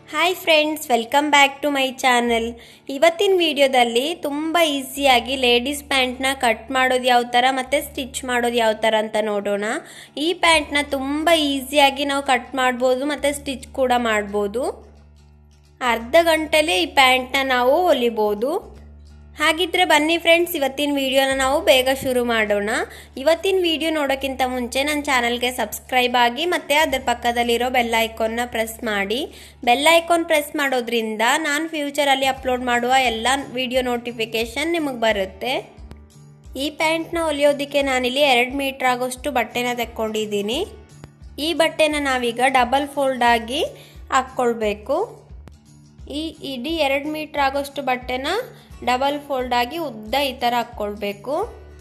hi friends welcome back to my channel ಇವತ್ತಿನ ವಿಡಿಯೋದಲ್ಲಿ ತುಂಬ ಈಸಿಯಾಗಿ ಲೇಡೀಸ್ ಪ್ಯಾಂಟ್ನ ಕಟ್ ಮಾಡೋದು ಯಾವ ಥರ ಮತ್ತು ಸ್ಟಿಚ್ ಮಾಡೋದು ಯಾವ ಥರ ಅಂತ ನೋಡೋಣ ಈ ಪ್ಯಾಂಟ್ನ ತುಂಬ ಈಸಿಯಾಗಿ ನಾವು ಕಟ್ ಮಾಡ್ಬೋದು ಮತ್ತು ಸ್ಟಿಚ್ ಕೂಡ ಮಾಡ್ಬೋದು ಅರ್ಧ ಗಂಟೆಲೇ ಈ ಪ್ಯಾಂಟ್ನ ನಾವು ಹೊಲಿಬೋದು ಹಾಗಿದ್ರೆ ಬನ್ನಿ ಫ್ರೆಂಡ್ಸ್ ಇವತ್ತಿನ ವಿಡಿಯೋನ ನಾವು ಬೇಗ ಶುರು ಮಾಡೋಣ ಇವತ್ತಿನ ವಿಡಿಯೋ ನೋಡೋಕ್ಕಿಂತ ಮುಂಚೆ ನನ್ನ ಚಾನಲ್ಗೆ ಸಬ್ಸ್ಕ್ರೈಬ್ ಆಗಿ ಮತ್ತು ಅದರ ಪಕ್ಕದಲ್ಲಿರೋ ಬೆಲ್ ಐಕಾನ್ನ ಪ್ರೆಸ್ ಮಾಡಿ ಬೆಲ್ ಐಕಾನ್ ಪ್ರೆಸ್ ಮಾಡೋದ್ರಿಂದ ನಾನು ಫ್ಯೂಚರಲ್ಲಿ ಅಪ್ಲೋಡ್ ಮಾಡುವ ಎಲ್ಲ ವಿಡಿಯೋ ನೋಟಿಫಿಕೇಷನ್ ನಿಮಗೆ ಬರುತ್ತೆ ಈ ಪ್ಯಾಂಟ್ನ ಹೊಲಿಯೋದಕ್ಕೆ ನಾನಿಲ್ಲಿ ಎರಡು ಮೀಟ್ರ್ ಆಗೋಷ್ಟು ಬಟ್ಟೆನ ತೆಕ್ಕೊಂಡಿದ್ದೀನಿ ಈ ಬಟ್ಟೆನ ನಾವೀಗ ಡಬಲ್ ಫೋಲ್ಡ್ ಆಗಿ ಹಾಕ್ಕೊಳ್ಬೇಕು ಈ ಇಡೀ ಎರಡು ಮೀಟ್ರ್ ಆಗೋಷ್ಟು ಬಟ್ಟೆನ ಡಬಲ್ ಫೋಲ್ಡ್ ಆಗಿ ಉದ್ದ ಈ ಥರ ಹಾಕ್ಕೊಳ್ಬೇಕು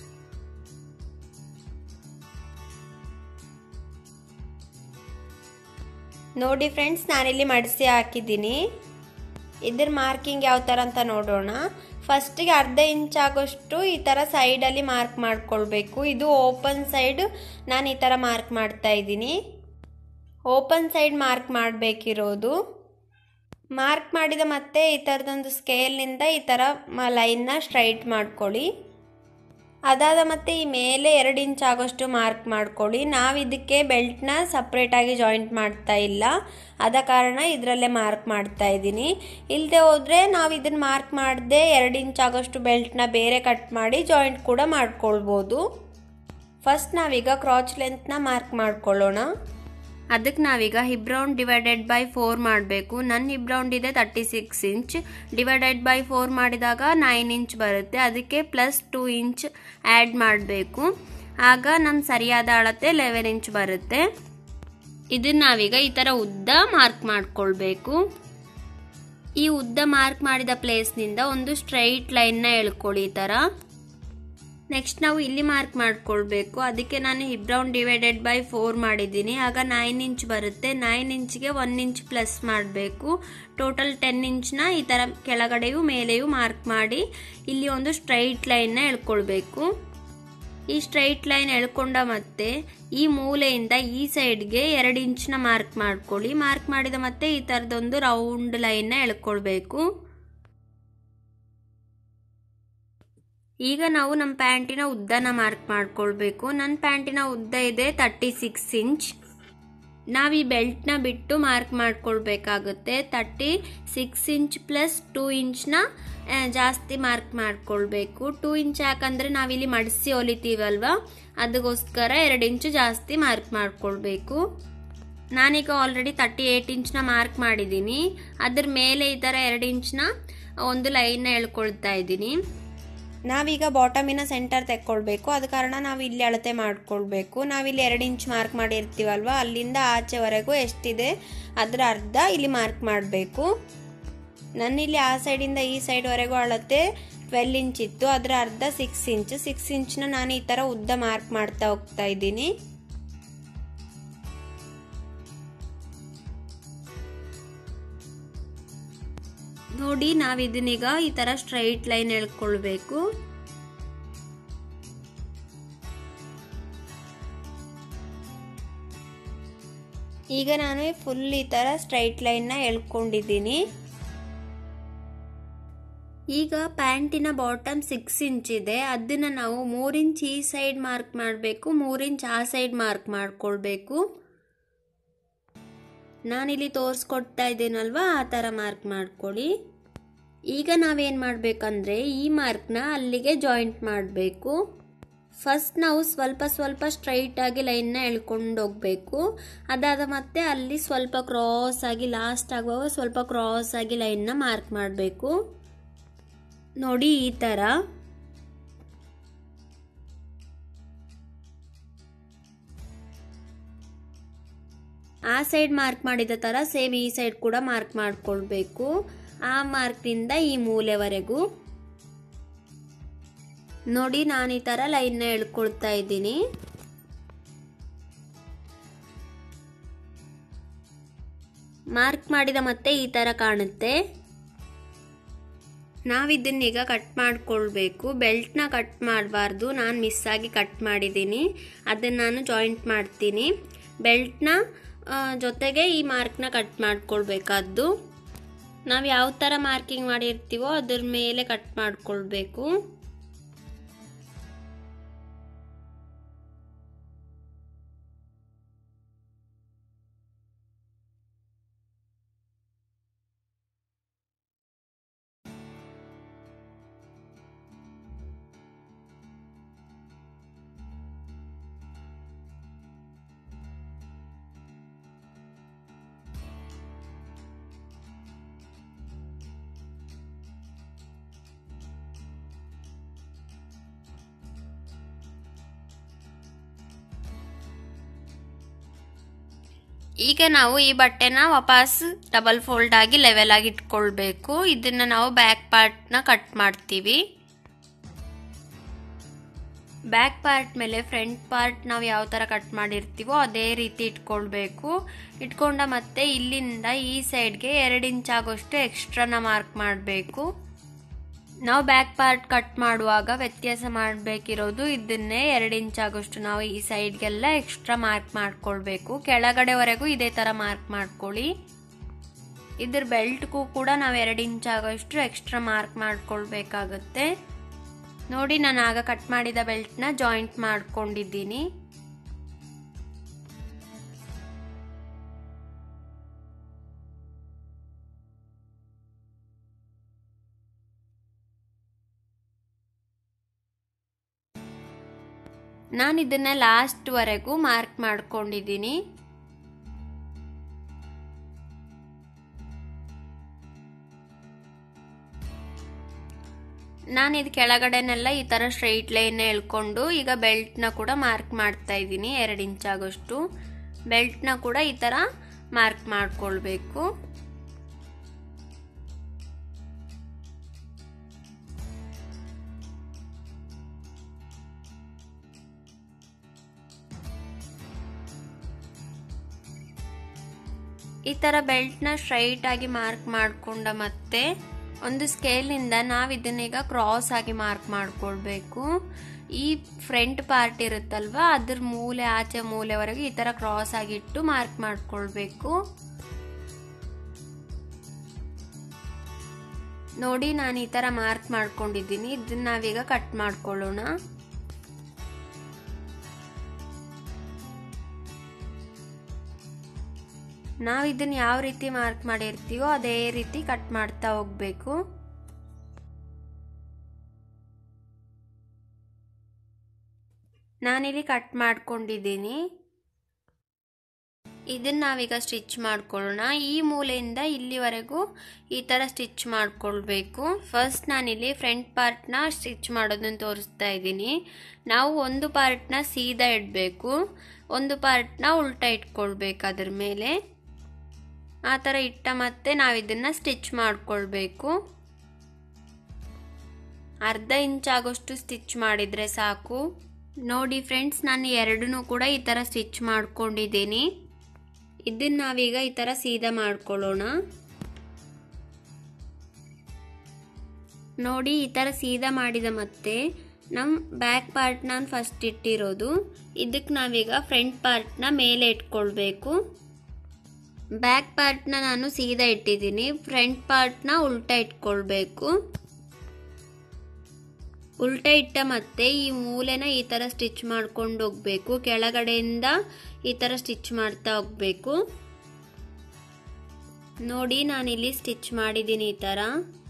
ನೋಡಿ ಫ್ರೆಂಡ್ಸ್ ನಾನಿಲ್ಲಿ ಮಡಿಸಿ ಹಾಕಿದ್ದೀನಿ ಇದ್ರ ಮಾರ್ಕಿಂಗ್ ಯಾವ ಥರ ಅಂತ ನೋಡೋಣ ಫಸ್ಟಿಗೆ ಅರ್ಧ ಇಂಚ್ ಆಗೋಷ್ಟು ಈ ಥರ ಸೈಡಲ್ಲಿ ಮಾರ್ಕ್ ಮಾಡ್ಕೊಳ್ಬೇಕು ಇದು ಓಪನ್ ಸೈಡ್ ನಾನು ಈ ಥರ ಮಾರ್ಕ್ ಮಾಡ್ತಾ ಇದ್ದೀನಿ ಓಪನ್ ಸೈಡ್ ಮಾರ್ಕ್ ಮಾಡಬೇಕಿರೋದು ಮಾರ್ಕ್ ಮಾಡಿದ ಮತ್ತೆ ಈ ಥರದೊಂದು ಸ್ಕೇಲ್ನಿಂದ ಈ ಥರ ಲೈನ್ನ ಸ್ಟ್ರೈಟ್ ಮಾಡ್ಕೊಳ್ಳಿ ಅದಾದ ಮತ್ತೆ ಈ ಮೇಲೆ ಎರಡು ಇಂಚ್ ಆಗೋಷ್ಟು ಮಾರ್ಕ್ ಮಾಡ್ಕೊಳ್ಳಿ ನಾವು ಇದಕ್ಕೆ ಬೆಲ್ಟ್ನ ಸಪ್ರೇಟಾಗಿ ಜಾಯಿಂಟ್ ಮಾಡ್ತಾ ಇಲ್ಲ ಆದ ಕಾರಣ ಇದರಲ್ಲೇ ಮಾರ್ಕ್ ಮಾಡ್ತಾ ಇದ್ದೀನಿ ಇಲ್ಲದೆ ಹೋದರೆ ನಾವು ಇದನ್ನು ಮಾರ್ಕ್ ಮಾಡದೆ ಎರಡು ಇಂಚ್ ಆಗೋಷ್ಟು ಬೆಲ್ಟ್ನ ಬೇರೆ ಕಟ್ ಮಾಡಿ ಜಾಯಿಂಟ್ ಕೂಡ ಮಾಡ್ಕೊಳ್ಬೋದು ಫಸ್ಟ್ ನಾವೀಗ ಕ್ರಾಚ್ ಲೆಂತ್ನ ಮಾರ್ಕ್ ಮಾಡ್ಕೊಳ್ಳೋಣ ಅದಕ್ಕೆ ನಾವೀಗ hip round divided by four ಮಾಡಬೇಕು ನನ್ನ ಹಿಪ್ ರೌಂಡ್ ಇದೆ thirty six inch divided by four ಮಾಡಿದಾಗ ನೈನ್ ಇಂಚ್ ಬರುತ್ತೆ ಅದಕ್ಕೆ ಪ್ಲಸ್ ಟೂ ಇಂಚ್ ಆ್ಯಡ್ ಮಾಡಬೇಕು ಆಗ ನಮ್ಮ ಸರಿಯಾದ ಅಳತೆ ಲೆವೆನ್ ಇಂಚ್ ಬರುತ್ತೆ ಇದನ್ನ ನಾವೀಗ ಈ ಥರ ಉದ್ದ ಮಾರ್ಕ್ ಮಾಡ್ಕೊಳ್ಬೇಕು ಈ ಉದ್ದ ಮಾರ್ಕ್ ಮಾಡಿದ ಪ್ಲೇಸ್ನಿಂದ ಒಂದು ಸ್ಟ್ರೈಟ್ ಲೈನ್ನ ಎಳ್ಕೊಳ್ಳಿ ಈ ಥರ ನೆಕ್ಸ್ಟ್ ನಾವು ಇಲ್ಲಿ ಮಾರ್ಕ್ ಮಾಡ್ಕೊಳ್ಬೇಕು ಅದಕ್ಕೆ ನಾನು hip round divided by four ಮಾಡಿದ್ದೀನಿ ಆಗ ನೈನ್ ಇಂಚ್ ಬರುತ್ತೆ ನೈನ್ ಇಂಚ್ಗೆ ಒನ್ ಇಂಚ್ ಪ್ಲಸ್ ಮಾಡಬೇಕು ಟೋಟಲ್ ಟೆನ್ ಇಂಚ್ನ ಈ ಥರ ಕೆಳಗಡೆಯೂ ಮೇಲೆಯೂ ಮಾರ್ಕ್ ಮಾಡಿ ಇಲ್ಲಿ ಒಂದು ಸ್ಟ್ರೈಟ್ ಲೈನ್ನ ಎಳ್ಕೊಳ್ಬೇಕು ಈ ಸ್ಟ್ರೈಟ್ ಲೈನ್ ಎಳ್ಕೊಂಡ ಮತ್ತೆ ಈ ಮೂಲೆಯಿಂದ ಈ ಸೈಡ್ಗೆ ಎರಡು ಇಂಚ್ನ ಮಾರ್ಕ್ ಮಾಡ್ಕೊಳ್ಳಿ ಮಾರ್ಕ್ ಮಾಡಿದ ಮತ್ತೆ ಈ ಥರದೊಂದು ರೌಂಡ್ ಲೈನ್ನ ಎಳ್ಕೊಳ್ಬೇಕು ಈಗ ನಾವು ನಮ್ಮ ಪ್ಯಾಂಟಿನ ಉದ್ದನ ಮಾರ್ಕ್ ಮಾಡ್ಕೊಳ್ಬೇಕು ನನ್ನ ಪ್ಯಾಂಟಿನ ಉದ್ದ ಇದೆ ತರ್ಟಿ ಸಿಕ್ಸ್ ಇಂಚ್ ನಾವು ಈ ಬೆಲ್ಟ್ನ ಬಿಟ್ಟು ಮಾರ್ಕ್ ಮಾಡ್ಕೊಳ್ಬೇಕಾಗುತ್ತೆ thirty six inch plus two ಇಂಚ್ನ ಜಾಸ್ತಿ ಮಾರ್ಕ್ ಮಾಡ್ಕೊಳ್ಬೇಕು ಟೂ ಇಂಚ್ ಯಾಕಂದರೆ ನಾವಿಲ್ಲಿ ಮಡಿಸಿ ಹೊಲಿತೀವಲ್ವ ಅದಕ್ಕೋಸ್ಕರ ಎರಡು ಇಂಚು ಜಾಸ್ತಿ ಮಾರ್ಕ್ ಮಾಡ್ಕೊಳ್ಬೇಕು ನಾನೀಗ ಆಲ್ರೆಡಿ ತರ್ಟಿ ಏಯ್ಟ್ ಇಂಚ್ನ ಮಾರ್ಕ್ ಮಾಡಿದ್ದೀನಿ ಅದ್ರ ಮೇಲೆ ಈ ಥರ ಎರಡು ಇಂಚ್ನ ಒಂದು ಲೈನ್ನ ಎಳ್ಕೊಳ್ತಾ ಇದ್ದೀನಿ ನಾವೀಗ ಬಾಟಮಿನ ಸೆಂಟರ್ ತೆಕ್ಕೊಳ್ಬೇಕು ಅದ ಕಾರಣ ನಾವು ಇಲ್ಲಿ ಅಳತೆ ಮಾಡ್ಕೊಳ್ಬೇಕು ನಾವಿಲ್ಲಿ ಎರಡು ಇಂಚ್ ಮಾರ್ಕ್ ಮಾಡಿರ್ತೀವಲ್ವ ಅಲ್ಲಿಂದ ಆಚೆವರೆಗೂ ಎಷ್ಟಿದೆ ಅದರ ಅರ್ಧ ಇಲ್ಲಿ ಮಾರ್ಕ್ ಮಾಡಬೇಕು ನನ್ನಿಲ್ಲಿ ಆ ಸೈಡಿಂದ ಈ ಸೈಡ್ವರೆಗೂ ಅಳತೆ ಟ್ವೆಲ್ ಇಂಚ್ ಇತ್ತು ಅದರ ಅರ್ಧ ಸಿಕ್ಸ್ ಇಂಚ್ ಸಿಕ್ಸ್ ಇಂಚ್ನ ನಾನು ಈ ಥರ ಉದ್ದ ಮಾರ್ಕ್ ಮಾಡ್ತಾ ಹೋಗ್ತಾ ಇದ್ದೀನಿ ನೋಡಿ ನಾವು ಇದನ್ನೀಗ ಈ ಥರ ಸ್ಟ್ರೈಟ್ ಲೈನ್ ಎಳ್ಕೊಳ್ಬೇಕು ಈಗ ನಾನು ಫುಲ್ ಈ ಥರ ಸ್ಟ್ರೈಟ್ ಲೈನ್ನ ಎಳ್ಕೊಂಡಿದ್ದೀನಿ ಈಗ ಪ್ಯಾಂಟಿನ ಬಾಟಮ್ ಸಿಕ್ಸ್ ಇಂಚ್ ಇದೆ ಅದನ್ನು ನಾವು ಮೂರು ಇಂಚ್ ಈ ಸೈಡ್ ಮಾರ್ಕ್ ಮಾಡಬೇಕು ಮೂರು ಇಂಚ್ ಆ ಸೈಡ್ ಮಾರ್ಕ್ ಮಾಡ್ಕೊಳ್ಬೇಕು ನಾನಿಲ್ಲಿ ತೋರಿಸ್ಕೊಡ್ತಾ ಇದ್ದೀನಲ್ವಾ ಆ ಥರ ಮಾರ್ಕ್ ಮಾಡ್ಕೊಳ್ಳಿ ಈಗ ನಾವೇನು ಮಾಡಬೇಕಂದ್ರೆ ಈ ಮಾರ್ಕ್ನ ಅಲ್ಲಿಗೆ ಜಾಯಿಂಟ್ ಮಾಡಬೇಕು ಫಸ್ಟ್ ನಾವು ಸ್ವಲ್ಪ ಸ್ವಲ್ಪ ಸ್ಟ್ರೈಟಾಗಿ ಲೈನ್ನ ಎಳ್ಕೊಂಡು ಹೋಗಬೇಕು ಅದಾದ ಮತ್ತೆ ಅಲ್ಲಿ ಸ್ವಲ್ಪ ಕ್ರಾಸ್ ಆಗಿ ಲಾಸ್ಟ್ ಆಗುವಾಗ ಸ್ವಲ್ಪ ಕ್ರಾಸ್ ಆಗಿ ಲೈನ್ನ ಮಾರ್ಕ್ ಮಾಡಬೇಕು ನೋಡಿ ಈ ಥರ ಆ ಸೈಡ್ ಮಾರ್ಕ್ ಮಾಡಿದ ಥರ ಸೇಮ್ ಈ ಸೈಡ್ ಕೂಡ ಮಾರ್ಕ್ ಮಾಡಿಕೊಳ್ಬೇಕು ಆ ಮಾರ್ಕ್ನಿಂದ ಈ ಮೂಲೆವರೆಗೂ ನೋಡಿ ನಾನು ಈ ಥರ ಲೈನ್ನ ಎಳ್ಕೊಳ್ತಾ ಇದ್ದೀನಿ ಮಾರ್ಕ್ ಮಾಡಿದ ಮತ್ತೆ ಈ ಥರ ಕಾಣುತ್ತೆ ನಾವಿದನ್ನೀಗ ಕಟ್ ಮಾಡಿಕೊಳ್ಬೇಕು ಬೆಲ್ಟ್ನ ಕಟ್ ಮಾಡಬಾರ್ದು ನಾನು ಮಿಸ್ ಆಗಿ ಕಟ್ ಮಾಡಿದ್ದೀನಿ ಅದನ್ನು ನಾನು ಜಾಯಿಂಟ್ ಮಾಡ್ತೀನಿ ಬೆಲ್ಟ್ನ ಜೊತೆಗೆ ಈ ಮಾರ್ಕ್ನ ಕಟ್ ಮಾಡ್ಕೊಳ್ಬೇಕಾದ್ದು ನಾವು ಯಾವ ಥರ ಮಾರ್ಕಿಂಗ್ ಮಾಡಿರ್ತೀವೋ ಅದ್ರ ಮೇಲೆ ಕಟ್ ಮಾಡ್ಕೊಳ್ಬೇಕು ಈಗ ನಾವು ಈ ಬಟ್ಟೆನ ವಾಪಸ್ ಡಬಲ್ ಫೋಲ್ಡ್ ಆಗಿ ಲೆವೆಲ್ ಆಗಿ ಇಟ್ಕೊಳ್ಬೇಕು ಇದನ್ನ ನಾವು ಬ್ಯಾಕ್ ಪಾರ್ಟ್ನ ಕಟ್ ಮಾಡ್ತೀವಿ ಬ್ಯಾಕ್ ಪಾರ್ಟ್ ಮೇಲೆ ಫ್ರಂಟ್ ಪಾರ್ಟ್ ನಾವು ಯಾವ ಥರ ಕಟ್ ಮಾಡಿರ್ತೀವೋ ಅದೇ ರೀತಿ ಇಟ್ಕೊಳ್ಬೇಕು ಇಟ್ಕೊಂಡ ಮತ್ತೆ ಇಲ್ಲಿಂದ ಈ ಸೈಡ್ಗೆ ಎರಡು ಇಂಚ್ ಆಗೋಷ್ಟು ಎಕ್ಸ್ಟ್ರಾನ ಮಾರ್ಕ್ ಮಾಡಬೇಕು ನಾವು ಬ್ಯಾಕ್ ಪಾರ್ಟ್ ಕಟ್ ಮಾಡುವಾಗ ವ್ಯತ್ಯಾಸ ಮಾಡಬೇಕಿರೋದು ಇದನ್ನೇ ಎರಡು ಇಂಚ್ ಆಗೋಷ್ಟು ನಾವು ಈ ಸೈಡ್ಗೆಲ್ಲ ಎಕ್ಸ್ಟ್ರಾ ಮಾರ್ಕ್ ಮಾಡ್ಕೊಳ್ಬೇಕು ಕೆಳಗಡೆವರೆಗೂ ಇದೇ ಥರ ಮಾರ್ಕ್ ಮಾಡ್ಕೊಳ್ಳಿ ಇದ್ರ ಬೆಲ್ಟ್ಗೂ ಕೂಡ ನಾವು ಎರಡು ಇಂಚ್ ಆಗೋಷ್ಟು ಎಕ್ಸ್ಟ್ರಾ ಮಾರ್ಕ್ ಮಾಡ್ಕೊಳ್ಬೇಕಾಗುತ್ತೆ ನೋಡಿ ನಾನು ಆಗ ಕಟ್ ಮಾಡಿದ ಬೆಲ್ಟ್ನ ಜಾಯಿಂಟ್ ಮಾಡ್ಕೊಂಡಿದ್ದೀನಿ ನಾನು ಇದನ್ನ ಲಾಸ್ಟ್ವರೆಗೂ ಮಾರ್ಕ್ ಮಾಡ್ಕೊಂಡಿದ್ದೀನಿ ನಾನು ಇದು ಕೆಳಗಡೆನೆಲ್ಲ ಈ ಥರ ಸ್ಟ್ರೈಟ್ ಲೈನ್ ಎಳ್ಕೊಂಡು ಈಗ ಬೆಲ್ಟ್ನ ಕೂಡ ಮಾರ್ಕ್ ಮಾಡ್ತಾ ಇದ್ದೀನಿ ಎರಡು ಇಂಚ್ ಆಗೋಷ್ಟು ಬೆಲ್ಟ್ನ ಕೂಡ ಈ ಥರ ಮಾರ್ಕ್ ಮಾಡ್ಕೊಳ್ಬೇಕು ಈ ಥರ ಬೆಲ್ಟ್ನ ಸ್ಟ್ರೈಟ್ ಆಗಿ ಮಾರ್ಕ್ ಮಾಡಿಕೊಂಡ ಮತ್ತೆ ಒಂದು ಸ್ಕೇಲಿಂದ ನಾವು ಇದನ್ನೀಗ ಕ್ರಾಸ್ ಆಗಿ ಮಾರ್ಕ್ ಮಾಡ್ಕೊಳ್ಬೇಕು ಈ ಫ್ರಂಟ್ ಪಾರ್ಟ್ ಇರುತ್ತಲ್ವ ಅದ್ರ ಮೂಲೆ ಆಚೆ ಮೂಲೆವರೆಗೂ ಈ ಥರ ಕ್ರಾಸ್ ಆಗಿಟ್ಟು ಮಾರ್ಕ್ ಮಾಡ್ಕೊಳ್ಬೇಕು ನೋಡಿ ನಾನು ಈ ಥರ ಮಾರ್ಕ್ ಮಾಡ್ಕೊಂಡಿದ್ದೀನಿ ಇದನ್ನ ನಾವೀಗ ಕಟ್ ಮಾಡ್ಕೊಳ್ಳೋಣ ನಾವು ಇದನ್ನ ಯಾವ ರೀತಿ ಮಾರ್ಕ್ ಮಾಡಿರ್ತೀವೋ ಅದೇ ರೀತಿ ಕಟ್ ಮಾಡ್ತಾ ಹೋಗ್ಬೇಕು ನಾನಿಲ್ಲಿ ಕಟ್ ಮಾಡ್ಕೊಂಡಿದ್ದೀನಿ ಇದನ್ನ ನಾವೀಗ ಸ್ಟಿಚ್ ಮಾಡ್ಕೊಳ್ಳೋಣ ಈ ಮೂಲೆಯಿಂದ ಇಲ್ಲಿವರೆಗೂ ಈ ಥರ ಸ್ಟಿಚ್ ಮಾಡ್ಕೊಳ್ಬೇಕು ಫಸ್ಟ್ ನಾನಿಲ್ಲಿ ಫ್ರಂಟ್ ಪಾರ್ಟ್ನ ಸ್ಟಿಚ್ ಮಾಡೋದನ್ನು ತೋರಿಸ್ತಾ ಇದ್ದೀನಿ ನಾವು ಒಂದು ಪಾರ್ಟ್ನ ಸೀದಾ ಇಡಬೇಕು ಒಂದು ಪಾರ್ಟ್ನ ಉಲ್ಟಾ ಇಟ್ಕೊಳ್ಬೇಕು ಅದ್ರ ಮೇಲೆ ಆ ಥರ ಇಟ್ಟ ಮತ್ತೆ ನಾವು ಇದನ್ನು ಸ್ಟಿಚ್ ಮಾಡ್ಕೊಳ್ಬೇಕು ಅರ್ಧ ಇಂಚ್ ಆಗೋಷ್ಟು ಸ್ಟಿಚ್ ಮಾಡಿದರೆ ಸಾಕು ನೋಡಿ ಫ್ರೆಂಡ್ಸ್ ನಾನು ಎರಡನ್ನೂ ಕೂಡ ಈ ಥರ ಸ್ಟಿಚ್ ಮಾಡ್ಕೊಂಡಿದ್ದೀನಿ ಇದನ್ನು ನಾವೀಗ ಈ ಥರ ಸೀದಾ ಮಾಡ್ಕೊಳ್ಳೋಣ ನೋಡಿ ಈ ಥರ ಸೀದಾ ಮಾಡಿದ ಮತ್ತೆ ನಮ್ಮ ಬ್ಯಾಕ್ ಪಾರ್ಟ್ ನಾನು ಫಸ್ಟ್ ಇಟ್ಟಿರೋದು ಇದಕ್ಕೆ ನಾವೀಗ ಫ್ರಂಟ್ ಪಾರ್ಟ್ನ ಮೇಲೆ ಇಟ್ಕೊಳ್ಬೇಕು ಬ್ಯಾಕ್ ಪಾರ್ಟ್ನ ನಾನು ಸೀದಾ ಇಟ್ಟಿದ್ದೀನಿ ಫ್ರಂಟ್ ಪಾರ್ಟ್ನ ಉಲ್ಟಾ ಇಟ್ಕೊಳ್ಬೇಕು ಉಲ್ಟಾ ಇಟ್ಟ ಮತ್ತೆ ಈ ಮೂಲೆನ ಈ ಥರ ಸ್ಟಿಚ್ ಮಾಡ್ಕೊಂಡು ಹೋಗ್ಬೇಕು ಕೆಳಗಡೆಯಿಂದ ಈ ಥರ ಸ್ಟಿಚ್ ಮಾಡ್ತಾ ಹೋಗ್ಬೇಕು ನೋಡಿ ನಾನಿಲ್ಲಿ ಸ್ಟಿಚ್ ಮಾಡಿದ್ದೀನಿ ಈ ಥರ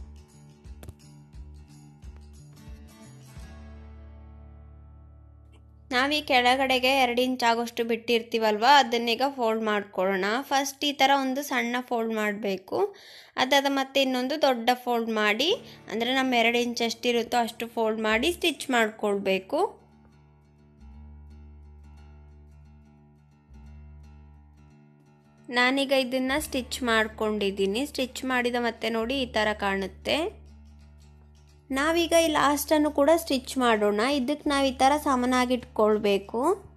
ನಾವು ಈ ಕೆಳಗಡೆಗೆ ಎರಡು ಇಂಚ್ ಆಗೋಷ್ಟು ಬಿಟ್ಟಿರ್ತೀವಲ್ವ ಅದನ್ನೀಗ ಫೋಲ್ಡ್ ಮಾಡ್ಕೊಳ್ಳೋಣ ಫಸ್ಟ್ ಈ ಥರ ಒಂದು ಸಣ್ಣ ಫೋಲ್ಡ್ ಮಾಡಬೇಕು ಅದಾದ ಮತ್ತೆ ಇನ್ನೊಂದು ದೊಡ್ಡ ಫೋಲ್ಡ್ ಮಾಡಿ ಅಂದರೆ ನಮ್ಮ ಎರಡು ಇಂಚ್ ಎಷ್ಟಿರುತ್ತೋ ಅಷ್ಟು ಫೋಲ್ಡ್ ಮಾಡಿ ಸ್ಟಿಚ್ ಮಾಡ್ಕೊಳ್ಬೇಕು ನಾನೀಗ ಇದನ್ನು ಸ್ಟಿಚ್ ಮಾಡ್ಕೊಂಡಿದ್ದೀನಿ ಸ್ಟಿಚ್ ಮಾಡಿದ ಮತ್ತೆ ನೋಡಿ ಈ ಥರ ಕಾಣುತ್ತೆ ನಾವೀಗ ಈ ಲಾಸ್ಟನ್ನು ಕೂಡ ಸ್ಟಿಚ್ ಮಾಡೋಣ ಇದಕ್ಕೆ ನಾವು ಈ ಥರ ಸಮನಾಗಿ ಇಟ್ಕೊಳ್ಬೇಕು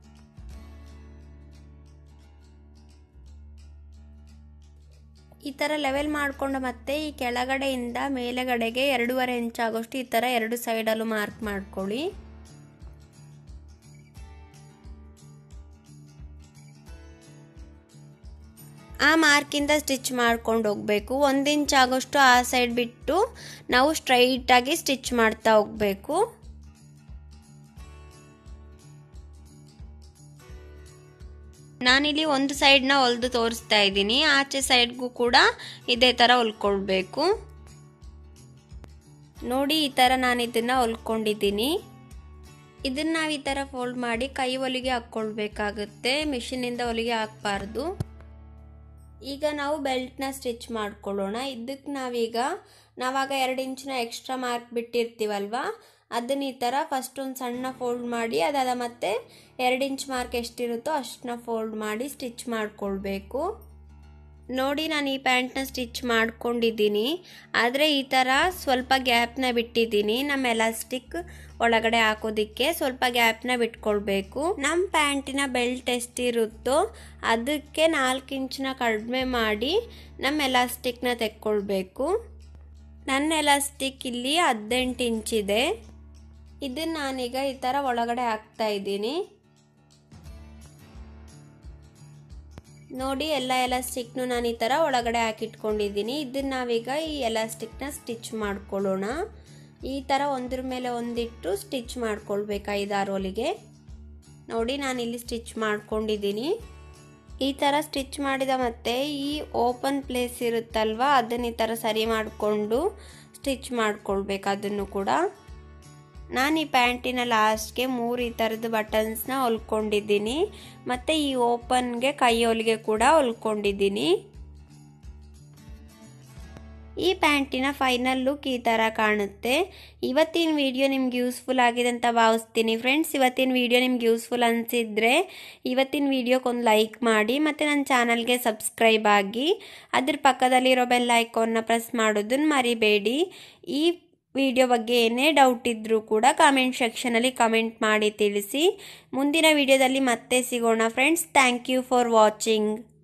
ಈ ಥರ ಲೆವೆಲ್ ಮಾಡಿಕೊಂಡು ಮತ್ತೆ ಈ ಕೆಳಗಡೆಯಿಂದ ಮೇಲೆಗಡೆಗೆ ಎರಡೂವರೆ ಇಂಚಾಗೋಷ್ಟು ಈ ಥರ ಎರಡು ಸೈಡಲ್ಲೂ ಮಾರ್ಕ್ ಮಾಡ್ಕೊಳ್ಳಿ ಆ ಮಾರ್ಕಿಂದ ಸ್ಟಿಚ್ ಮಾಡ್ಕೊಂಡು ಹೋಗಬೇಕು ಒಂದು ಇಂಚ್ ಆಗೋಷ್ಟು ಆ ಸೈಡ್ ಬಿಟ್ಟು ನಾವು ಸ್ಟ್ರೈಟಾಗಿ ಸ್ಟಿಚ್ ಮಾಡ್ತಾ ಹೋಗಬೇಕು ನಾನಿಲ್ಲಿ ಒಂದು ಸೈಡ್ನ ಹೊಲಿದು ತೋರಿಸ್ತಾ ಇದ್ದೀನಿ ಆಚೆ ಸೈಡ್ಗೂ ಕೂಡ ಇದೇ ಥರ ಹೊಲ್ಕೊಳ್ಬೇಕು ನೋಡಿ ಈ ಥರ ನಾನು ಇದನ್ನು ಹೊಲ್ಕೊಂಡಿದ್ದೀನಿ ಇದನ್ನು ನಾವು ಈ ಥರ ಫೋಲ್ಡ್ ಮಾಡಿ ಕೈ ಹೊಲಿಗೆ ಹಾಕ್ಕೊಳ್ಬೇಕಾಗುತ್ತೆ ಮಿಷಿನಿಂದ ಹೊಲಿಗೆ ಹಾಕಬಾರ್ದು ಈಗ ನಾವು ಬೆಲ್ಟ್ನ ಸ್ಟಿಚ್ ಮಾಡ್ಕೊಳ್ಳೋಣ ಇದಕ್ಕೆ ನಾವೀಗ ನಾವಾಗ ಎರಡು ಇಂಚಿನ ಎಕ್ಸ್ಟ್ರಾ ಮಾರ್ಕ್ ಬಿಟ್ಟಿರ್ತೀವಲ್ವ ಅದನ್ನ ಈ ಥರ ಫಸ್ಟ್ ಒಂದು ಸಣ್ಣ ಫೋಲ್ಡ್ ಮಾಡಿ ಅದಾದ ಮತ್ತೆ ಎರಡು ಇಂಚ್ ಮಾರ್ಕ್ ಎಷ್ಟಿರುತ್ತೋ ಅಷ್ಟನ್ನ ಫೋಲ್ಡ್ ಮಾಡಿ ಸ್ಟಿಚ್ ಮಾಡ್ಕೊಳ್ಬೇಕು ನೋಡಿ ನಾನು ಈ ಪ್ಯಾಂಟ್ನ ಸ್ಟಿಚ್ ಮಾಡ್ಕೊಂಡಿದ್ದೀನಿ ಆದರೆ ಈ ಥರ ಸ್ವಲ್ಪ ಗ್ಯಾಪ್ನ ಬಿಟ್ಟಿದ್ದೀನಿ ನಮ್ಮ ಎಲಾಸ್ಟಿಕ್ ಒಳಗಡೆ ಹಾಕೋದಿಕ್ಕೆ ಸ್ವಲ್ಪ ಗ್ಯಾಪ್ನ ಬಿಟ್ಕೊಳ್ಬೇಕು ನಮ್ಮ ಪ್ಯಾಂಟಿನ ಬೆಲ್ಟ್ ಎಷ್ಟಿರುತ್ತೋ ಅದಕ್ಕೆ ನಾಲ್ಕು ಇಂಚನ್ನ ಕಡಿಮೆ ಮಾಡಿ ನಮ್ಮ ಎಲಾಸ್ಟಿಕ್ನ ತೆಕ್ಕೊಳ್ಬೇಕು ನನ್ನ ಎಲಾಸ್ಟಿಕ್ ಇಲ್ಲಿ ಹದಿನೆಂಟು ಇಂಚಿದೆ ಇದನ್ನು ನಾನೀಗ ಈ ಥರ ಒಳಗಡೆ ಹಾಕ್ತಾ ಇದ್ದೀನಿ ನೋಡಿ ಎಲ್ಲ ಎಲಾಸ್ಟಿಕ್ನು ನಾನು ಈ ಥರ ಒಳಗಡೆ ಹಾಕಿಟ್ಕೊಂಡಿದ್ದೀನಿ ಇದನ್ನು ನಾವೀಗ ಈ ಎಲಾಸ್ಟಿಕ್ನ ಸ್ಟಿಚ್ ಮಾಡ್ಕೊಳ್ಳೋಣ ಈ ಥರ ಒಂದ್ರ ಮೇಲೆ ಒಂದಿಟ್ಟು ಸ್ಟಿಚ್ ಮಾಡ್ಕೊಳ್ಬೇಕು ಐದಾರು ಹೊಲಿಗೆ ನೋಡಿ ನಾನಿಲ್ಲಿ ಸ್ಟಿಚ್ ಮಾಡ್ಕೊಂಡಿದ್ದೀನಿ ಈ ಥರ ಸ್ಟಿಚ್ ಮಾಡಿದ ಮತ್ತೆ ಈ ಓಪನ್ ಪ್ಲೇಸ್ ಇರುತ್ತಲ್ವ ಅದನ್ನು ಈ ಥರ ಸರಿ ಮಾಡಿಕೊಂಡು ಸ್ಟಿಚ್ ಮಾಡ್ಕೊಳ್ಬೇಕು ಅದನ್ನು ಕೂಡ ನಾನು ಈ ಪ್ಯಾಂಟಿನ ಲಾಸ್ಟ್ಗೆ ಮೂರು ಈ ಥರದ್ದು ಬಟನ್ಸ್ನ ಹೊಲ್ಕೊಂಡಿದ್ದೀನಿ ಮತ್ತು ಈ ಓಪನ್ಗೆ ಕೈ ಹೊಲಿಗೆ ಕೂಡ ಹೊಲ್ಕೊಂಡಿದ್ದೀನಿ ಈ ಪ್ಯಾಂಟಿನ ಫೈನಲ್ ಲುಕ್ ಈ ಥರ ಕಾಣುತ್ತೆ ಇವತ್ತಿನ ವಿಡಿಯೋ ನಿಮ್ಗೆ ಯೂಸ್ಫುಲ್ ಆಗಿದೆ ಅಂತ ಭಾವಿಸ್ತೀನಿ ಫ್ರೆಂಡ್ಸ್ ಇವತ್ತಿನ ವಿಡಿಯೋ ನಿಮ್ಗೆ ಯೂಸ್ಫುಲ್ ಅನಿಸಿದ್ರೆ ಇವತ್ತಿನ ವಿಡಿಯೋಕ್ಕೊಂದು ಲೈಕ್ ಮಾಡಿ ಮತ್ತು ನನ್ನ ಚಾನಲ್ಗೆ ಸಬ್ಸ್ಕ್ರೈಬ್ ಆಗಿ ಅದ್ರ ಪಕ್ಕದಲ್ಲಿರೋ ಬೆಲ್ ಐಕಾನ್ನ ಪ್ರೆಸ್ ಮಾಡೋದನ್ನು ಮರಿಬೇಡಿ ಈ ವಿಡಿಯೋ ಬಗ್ಗೆ ಏನೇ ಡೌಟ್ ಇದ್ದರೂ ಕೂಡ ಕಾಮೆಂಟ್ ಸೆಕ್ಷನಲ್ಲಿ ಕಮೆಂಟ್ ಮಾಡಿ ತಿಳಿಸಿ ಮುಂದಿನ ವಿಡಿಯೋದಲ್ಲಿ ಮತ್ತೆ ಸಿಗೋಣ friends thank you for watching